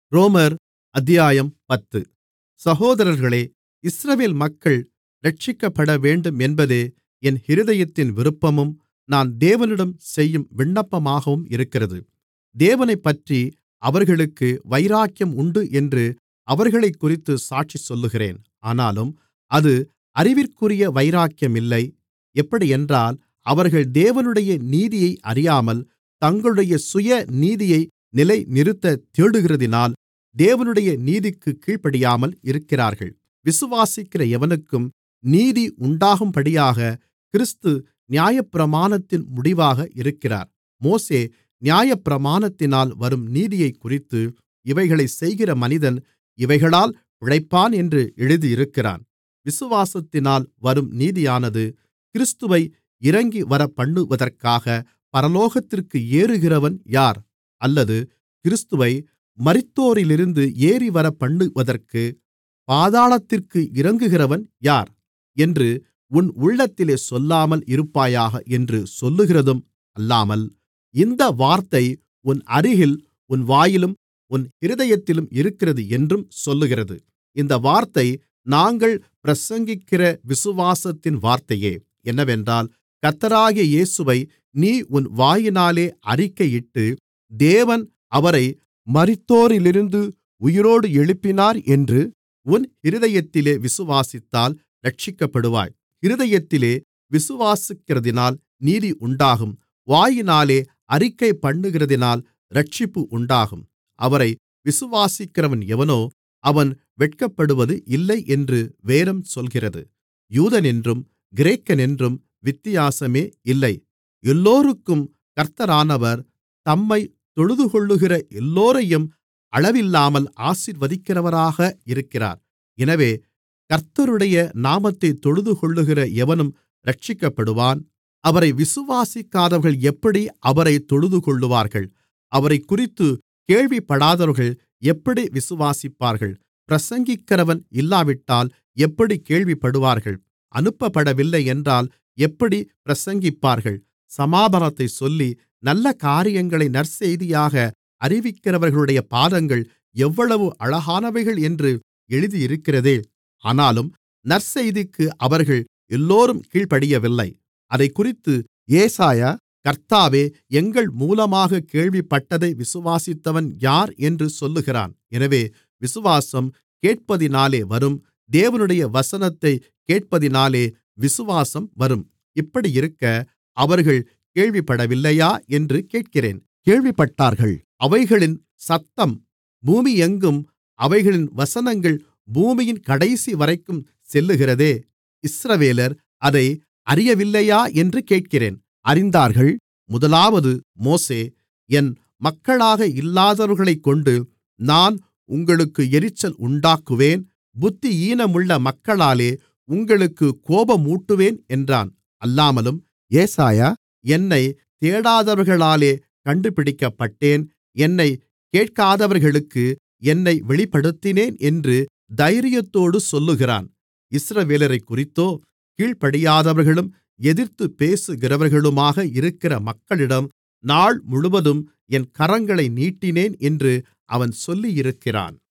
ரோமர் அத்தியாயம் பத்து சகோதரர்களே இஸ்ரவேல் மக்கள் இரட்சிக்கப்படவேண்டும் என்பதே என் இருதயத்தின் விருப்பமும் நான் தேவனிடம் செய்யும் விண்ணப்பமாகவும் இருக்கிறது தேவனைப்பற்றி அவர்களுக்கு வைராக்கியம் உண்டு என்று அவர்களைக்குறித்துச் சாட்சி சொல்லுகிறேன் ஆனாலும் அது அறிவிற்குரிய வைராக்கியமில்லை எப்படியென்றால் அவர்கள் தேவனுடைய நீதியை அறியாமல் தங்களுடைய சுயநீதியை நிலைநிறுத்தத் தேடுகிறதினால் தேவனுடைய நீதிக்குக் கீழ்ப்படியாமல் இருக்கிறார்கள் விசுவாசிக்கிற எவனுக்கும் நீதி உண்டாகும்படியாக கிறிஸ்து நியாயப்பிரமாணத்தின் முடிவாக இருக்கிறார் மோசே நியாயப்பிரமாணத்தினால் வரும் நீதியைக்குறித்து இவைகளைச் செய்கிற மனிதன் இவைகளால் பிழைப்பான் என்று எழுதியிருக்கிறான் விசுவாசத்தினால் வரும் நீதியானது கிறிஸ்துவை இறங்கிவரப்பண்ணுவதற்காக பரலோகத்திற்கு ஏறுகிறவன் யார் அல்லது கிறிஸ்துவை மரித்தோரிலிருந்து ஏறிவரப்பண்ணுவதற்கு பாதாளத்திற்கு இறங்குகிறவன் யார் என்று உன் உள்ளத்திலே சொல்லாமல் இருப்பாயாக என்று சொல்லுகிறதும் அல்லாமல் இந்த வார்த்தை உன் அருகில் உன் வாயிலும் உன் இருதயத்திலும் இருக்கிறது என்றும் சொல்லுகிறது இந்த வார்த்தை நாங்கள் பிரசங்கிக்கிற விசுவாசத்தின் வார்த்தையே என்னவென்றால் கர்த்தராகிய இயேசுவை நீ உன் வாயினாலே அறிக்கையிட்டு தேவன் அவரை மரித்தோரிலிருந்து உயிரோடு எழுப்பினார் என்று உன் இருதயத்திலே விசுவாசித்தால் இரட்சிக்கப்படுவாய் இருதயத்திலே விசுவாசிக்கிறதினால் நீதி உண்டாகும் வாயினாலே அறிக்கைபண்ணுகிறதினால் இரட்சிப்பு உண்டாகும் அவரை விசுவாசிக்கிறவன் எவனோ அவன் வெட்கப்படுவது இல்லை என்று வேதம் சொல்கிறது யூதனென்றும் கிரேக்கனென்றும் வித்தியாசமே இல்லை எல்லோருக்கும் கர்த்தரானவர் தம்மைத் தொழுதுகொள்ளுகிற எல்லோரையும் அளவில்லாமல் ஆசீர்வதிக்கிறவராக இருக்கிறார் எனவே கர்த்தருடைய நாமத்தைத் தொழுதுகொள்ளுகிற எவனும் இரட்சிக்கப்படுவான் அவரை விசுவாசிக்காதவர்கள் எப்படி அவரைத் தொழுதுகொள்ளுவார்கள் அவரைக்குறித்துக் கேள்விப்படாதவர்கள் எப்படி விசுவாசிப்பார்கள் பிரசங்கிக்கிறவன் இல்லாவிட்டால் எப்படி கேள்விப்படுவார்கள் அனுப்பப்படவில்லை என்றால் எப்படி பிரசங்கிப்பார்கள் சமாதானத்தைச் சொல்லி நல்ல காரியங்களை நற்செய்தியாக அறிவிக்கிறவர்களுடைய பாதங்கள் எவ்வளவு அழகானவைகள் என்று எழுதியிருக்கிறதே ஆனாலும் நற்செய்திக்கு அவர்கள் எல்லோரும் கீழ்ப்படியவில்லை அதைக்குறித்து ஏசாயா கர்த்தாவே எங்கள் மூலமாக கேள்விப்பட்டதை விசுவாசித்தவன் யார் என்று சொல்லுகிறான் எனவே விசுவாசம் கேட்பதினாலே வரும் தேவனுடைய வசனத்தைக் கேட்பதினாலே விசுவாசம் வரும் இப்படியிருக்க அவர்கள் கேள்விப்படவில்லையா என்று கேட்கிறேன் கேள்விப்பட்டார்கள் அவைகளின் சத்தம் பூமியெங்கும் அவைகளின் வசனங்கள் பூமியின் கடைசிவரைக்கும் செல்லுகிறதே இஸ்ரவேலர் அதை அறியவில்லையா என்று கேட்கிறேன் அறிந்தார்கள் முதலாவது மோசே என் மக்களாக இல்லாதவர்களைக்கொண்டு நான் உங்களுக்கு எரிச்சல் உண்டாக்குவேன் புத்தியீனமுள்ள மக்களாலே உங்களுக்கு கோபமூட்டுவேன் என்றான் அல்லாமலும் ஏசாயா என்னை தேடாதவர்களாலே கண்டுபிடிக்கப்பட்டேன் என்னை கேட்காதவர்களுக்கு என்னை வெளிப்படுத்தினேன் என்று தைரியத்தோடு சொல்லுகிறான் இஸ்ரவேலரைக்குறித்தோ கீழ்ப்படியாதவர்களும் எதிர்த்துப் பேசுகிறவர்களுமாக இருக்கிற மக்களிடம் நாள் முழுவதும் என் கரங்களை நீட்டினேன் என்று அவன் சொல்லியிருக்கிறான்